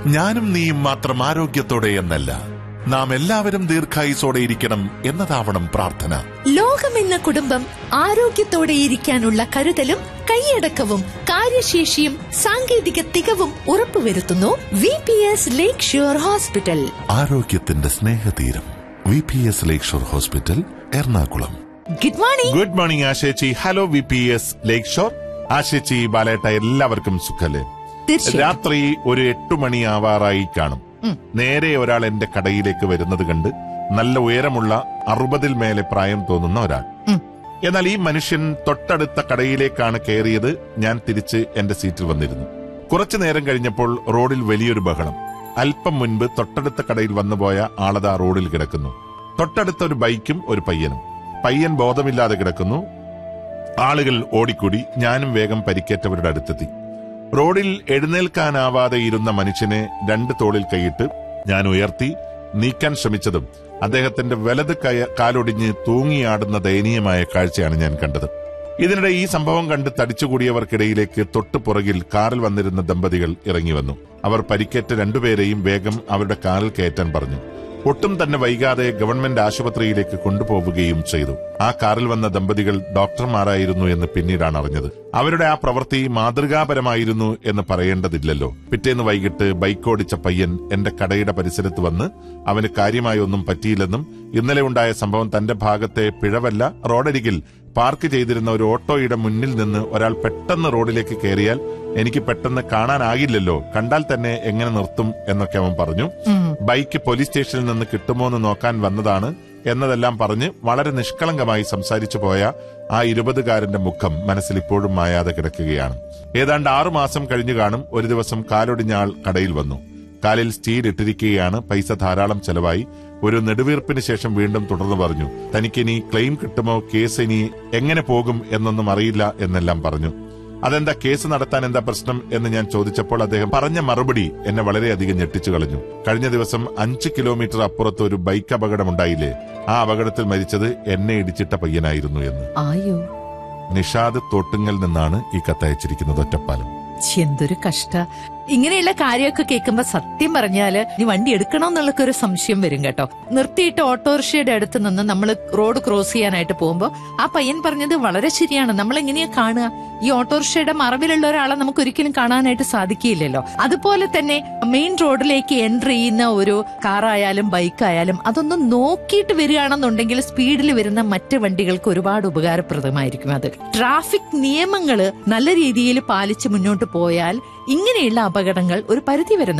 ഞാനും നീയും മാത്രം ആരോഗ്യത്തോടെ എന്നല്ല നാം എല്ലാവരും ദീർഘായുസോടെ ഇരിക്കണം എന്നതാവണം പ്രാർത്ഥന ലോകമെന്ന കുടുംബം ആരോഗ്യത്തോടെ ഇരിക്കാനുള്ള കരുതലും കൈയടക്കവും കാര്യശേഷിയും സാങ്കേതിക തികവും ഉറപ്പുവരുത്തുന്നു V P S lakeshore hospital ആരോഗ്യത്തിന്റെ സ്നേഹതീരം V P S lakeshore hospital Ernakulam good morning good morning ആശേച്ചി hello V P S lakeshore ആശേച്ചി ബാലേട്ട എല്ലാവർക്കും സുഖല്ലേ തീർച്ചയായും രാത്രി ഒരു എട്ടു മണി ആവാറായി കാണും നേരെ ഒരാൾ എന്റെ കടയിലേക്ക് വരുന്നത് കണ്ട് നല്ല ഉയരമുള്ള അറുപതിൽ മേലെ പ്രായം തോന്നുന്ന ഒരാൾ ഉം. എന്നാൽ ഈ മനുഷ്യൻ തൊട്ടടുത്ത കടയിലേക്കാണ് കയറിയത് ഞാൻ തിരിച്ച് എന്റെ സീറ്റിൽ വന്നിരുന്നു കുറച്ചു നേരം കഴിഞ്ഞപ്പോൾ റോഡിൽ വലിയൊരു ബഹളം അല്പം മുൻപ് തൊട്ടടുത്ത കടയിൽ വന്നുപോയ ആളതാ റോഡിൽ കിടക്കുന്നു തൊട്ടടുത്ത ഒരു ബൈക്കും ഒരു പയ്യനും പയ്യൻ ബോധമില്ലാതെ കിടക്കുന്നു ആളുകൾ ഓടിക്കൂടി ഞാനും വേഗം പരിക്കേറ്റവരുടെ അടുത്തെത്തി റോഡിൽ എഴുന്നേൽക്കാനാവാതെ ഇരുന്ന മനുഷ്യനെ രണ്ട് തോളിൽ കൈയിട്ട് ഞാൻ ഉയർത്തി നീക്കാൻ ശ്രമിച്ചതും അദ്ദേഹത്തിന്റെ വലത് കയ കാലൊടിഞ്ഞ് തൂങ്ങിയാടുന്ന ദയനീയമായ കാഴ്ചയാണ് ഞാൻ കണ്ടത് ഇതിനിടെ ഈ സംഭവം കണ്ട് തടിച്ചുകൂടിയവർക്കിടയിലേക്ക് തൊട്ടു പുറകിൽ കാറിൽ വന്നിരുന്ന ദമ്പതികൾ ഇറങ്ങി വന്നു അവർ പരിക്കേറ്റ രണ്ടുപേരെയും വേഗം അവരുടെ കാറിൽ കയറ്റാൻ പറഞ്ഞു ഒട്ടും തന്നെ വൈകാതെ ഗവൺമെന്റ് ആശുപത്രിയിലേക്ക് കൊണ്ടുപോവുകയും ചെയ്തു ആ കാറിൽ വന്ന ദമ്പതികൾ ഡോക്ടർമാരായിരുന്നു എന്ന് പിന്നീടാണ് അറിഞ്ഞത് അവരുടെ ആ പ്രവൃത്തി മാതൃകാപരമായിരുന്നു എന്ന് പറയേണ്ടതില്ലല്ലോ പിറ്റേന്ന് വൈകിട്ട് ബൈക്ക് ഓടിച്ച പയ്യൻ എന്റെ കടയുടെ പരിസരത്ത് വന്ന് അവന് കാര്യമായി ഒന്നും പറ്റിയില്ലെന്നും ഇന്നലെ ഉണ്ടായ സംഭവം തന്റെ ഭാഗത്തെ പിഴവല്ല റോഡരികിൽ പാർക്ക് ചെയ്തിരുന്ന ഒരു ഓട്ടോയുടെ മുന്നിൽ നിന്ന് ഒരാൾ പെട്ടെന്ന് റോഡിലേക്ക് കയറിയാൽ എനിക്ക് പെട്ടെന്ന് കാണാനാകില്ലല്ലോ കണ്ടാൽ തന്നെ എങ്ങനെ നിർത്തും എന്നൊക്കെ അവൻ പറഞ്ഞു ബൈക്ക് പോലീസ് സ്റ്റേഷനിൽ നിന്ന് കിട്ടുമോ എന്ന് നോക്കാൻ വന്നതാണ് എന്നതെല്ലാം പറഞ്ഞ് വളരെ നിഷ്കളങ്കമായി സംസാരിച്ചു പോയ ആ ഇരുപതുകാരന്റെ മുഖം മനസ്സിൽ ഇപ്പോഴും മായാതെ കിടക്കുകയാണ് ഏതാണ്ട് ആറു മാസം കഴിഞ്ഞു കാണും ഒരു ദിവസം കാലൊടിഞ്ഞ ആൾ കടയിൽ വന്നു കാലിൽ സ്റ്റീൽ ഇട്ടിരിക്കുകയാണ് പൈസ ധാരാളം ചെലവായി ഒരു നെടുവീർപ്പിന് ശേഷം വീണ്ടും തുടർന്ന് പറഞ്ഞു തനിക്കിനി ക്ലെയിം കിട്ടുമോ കേസ് ഇനി എങ്ങനെ പോകും എന്നൊന്നും അറിയില്ല എന്നെല്ലാം പറഞ്ഞു അതെന്താ കേസ് നടത്താൻ എന്താ പ്രശ്നം എന്ന് ഞാൻ ചോദിച്ചപ്പോൾ അദ്ദേഹം പറഞ്ഞ മറുപടി എന്നെ വളരെയധികം ഞെട്ടിച്ചു കളഞ്ഞു കഴിഞ്ഞ ദിവസം അഞ്ച് കിലോമീറ്റർ അപ്പുറത്ത് ഒരു ബൈക്ക് അപകടമുണ്ടായില്ലേ ആ അപകടത്തിൽ മരിച്ചത് എന്നെ ഇടിച്ചിട്ട പയ്യനായിരുന്നു എന്ന് ആയോ നിഷാദ് തോട്ടുങ്ങൽ നിന്നാണ് ഈ കത്തയച്ചിരിക്കുന്നത് ഒറ്റപ്പാലം എന്തൊരു കഷ്ട ഇങ്ങനെയുള്ള കാര്യമൊക്കെ കേൾക്കുമ്പോ സത്യം പറഞ്ഞാല് നീ വണ്ടി എടുക്കണോ എന്നുള്ളൊക്കെ ഒരു സംശയം വരും കേട്ടോ നിർത്തിയിട്ട് ഓട്ടോറിക്ഷയുടെ അടുത്ത് നിന്ന് നമ്മൾ റോഡ് ക്രോസ് ചെയ്യാനായിട്ട് പോകുമ്പോ ആ പയ്യൻ പറഞ്ഞത് വളരെ ശരിയാണ് നമ്മൾ എങ്ങനെയാ കാണുക ഈ ഓട്ടോറിക്ഷയുടെ മറവിലുള്ള ഒരാളെ നമുക്ക് ഒരിക്കലും കാണാനായിട്ട് സാധിക്കില്ലല്ലോ അതുപോലെ തന്നെ മെയിൻ റോഡിലേക്ക് എൻട്രി ചെയ്യുന്ന ഒരു കാറായാലും ബൈക്കായാലും അതൊന്നും നോക്കിയിട്ട് വരികയാണെന്നുണ്ടെങ്കിൽ സ്പീഡിൽ വരുന്ന മറ്റ് വണ്ടികൾക്ക് ഒരുപാട് ഉപകാരപ്രദമായിരിക്കും അത് ട്രാഫിക് നിയമങ്ങള് നല്ല രീതിയിൽ പാലിച്ച് മുന്നോട്ട് പോയാൽ ഇങ്ങനെയുള്ള അപകടങ്ങൾ ഒരു പരിധി വരെ